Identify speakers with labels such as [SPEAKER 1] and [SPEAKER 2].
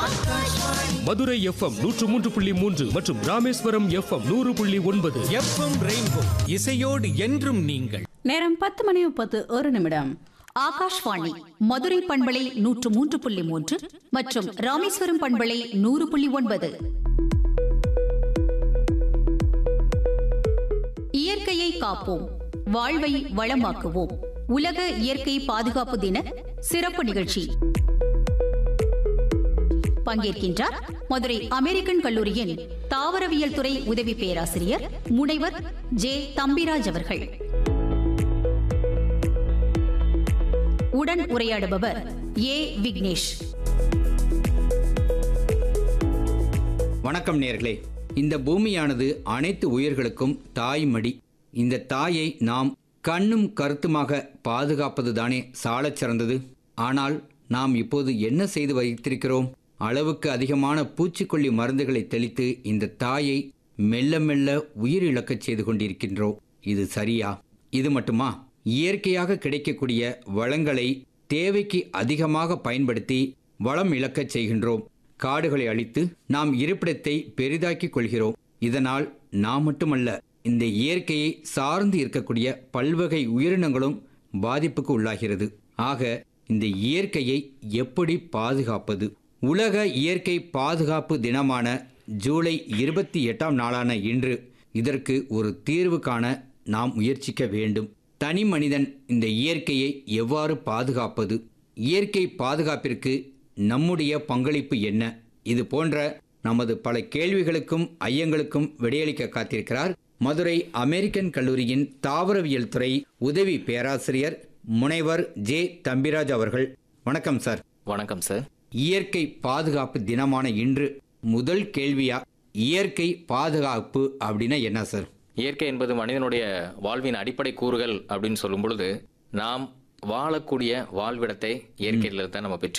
[SPEAKER 1] Madurai FM நூற்று மூன்று புள்ளி மூன்று மற்றும் ராமேஸ்வரம் எஃப்எம் நூறு புள்ளி ஒன்பது
[SPEAKER 2] எஃப்எம் ரெயின்போ இசையோடு என்றும் நீங்கள்
[SPEAKER 3] நேரம் பத்து மணி முப்பத்து ஒரு நிமிடம்
[SPEAKER 4] ஆகாஷ்வாணி மதுரை பண்பலை நூற்று மூன்று புள்ளி மூன்று மற்றும் ராமேஸ்வரம் பண்பலை நூறு புள்ளி ஒன்பது இயற்கையை காப்போம் வாழ்வை வளமாக்குவோம் உலக இயற்கை பாதுகாப்பு தின சிறப்பு நிகழ்ச்சி பங்கேற்கின்றார் மதுரை அமெரிக்கன் கல்லூரியின் தாவரவியல் துறை உதவி பேராசிரியர் முனைவர் ஜே தம்பிராஜ் அவர்கள் உடன் உரையாடுபவர் ஏ விக்னேஷ்
[SPEAKER 5] வணக்கம் நேர்களே இந்த பூமியானது அனைத்து உயிர்களுக்கும் தாய்மடி இந்த தாயை நாம் கண்ணும் கருத்துமாக பாதுகாப்பது தானே சாலச் சிறந்தது ஆனால் நாம் இப்போது என்ன செய்து வைத்திருக்கிறோம் அளவுக்கு அதிகமான பூச்சிக்கொல்லி மருந்துகளை தெளித்து இந்த தாயை மெல்ல மெல்ல உயிரிழக்கச் செய்து கொண்டிருக்கின்றோம் இது சரியா இது மட்டுமா இயற்கையாக கிடைக்கக்கூடிய வளங்களை தேவைக்கு அதிகமாக பயன்படுத்தி வளம் இழக்கச் செய்கின்றோம் காடுகளை அழித்து நாம் இருப்பிடத்தை பெரிதாக்கிக் கொள்கிறோம் இதனால் நாம் மட்டுமல்ல இந்த இயற்கையை சார்ந்து இருக்கக்கூடிய பல்வகை உயிரினங்களும் பாதிப்புக்கு உள்ளாகிறது ஆக இந்த இயற்கையை எப்படி பாதுகாப்பது உலக இயற்கை பாதுகாப்பு தினமான ஜூலை இருபத்தி எட்டாம் நாளான இன்று இதற்கு ஒரு தீர்வு காண நாம் முயற்சிக்க வேண்டும் தனி மனிதன் இந்த இயற்கையை எவ்வாறு பாதுகாப்பது இயற்கை பாதுகாப்பிற்கு நம்முடைய பங்களிப்பு என்ன இது போன்ற நமது பல கேள்விகளுக்கும் ஐயங்களுக்கும் விடையளிக்க காத்திருக்கிறார் மதுரை அமெரிக்கன் கல்லூரியின் தாவரவியல் துறை உதவி பேராசிரியர் முனைவர் ஜே தம்பிராஜ் அவர்கள் வணக்கம் சார்
[SPEAKER 6] வணக்கம் சார்
[SPEAKER 5] இயற்கை பாதுகாப்பு தினமான இன்று முதல் கேள்வியா இயற்கை பாதுகாப்பு அப்படின்னா என்ன சார்
[SPEAKER 6] இயற்கை என்பது மனிதனுடைய வாழ்வின் அடிப்படை கூறுகள் அப்படின்னு சொல்லும் பொழுது நாம் வாழக்கூடிய வாழ்விடத்தை இயற்கையிலிருந்து தான் நம்ம பெற்று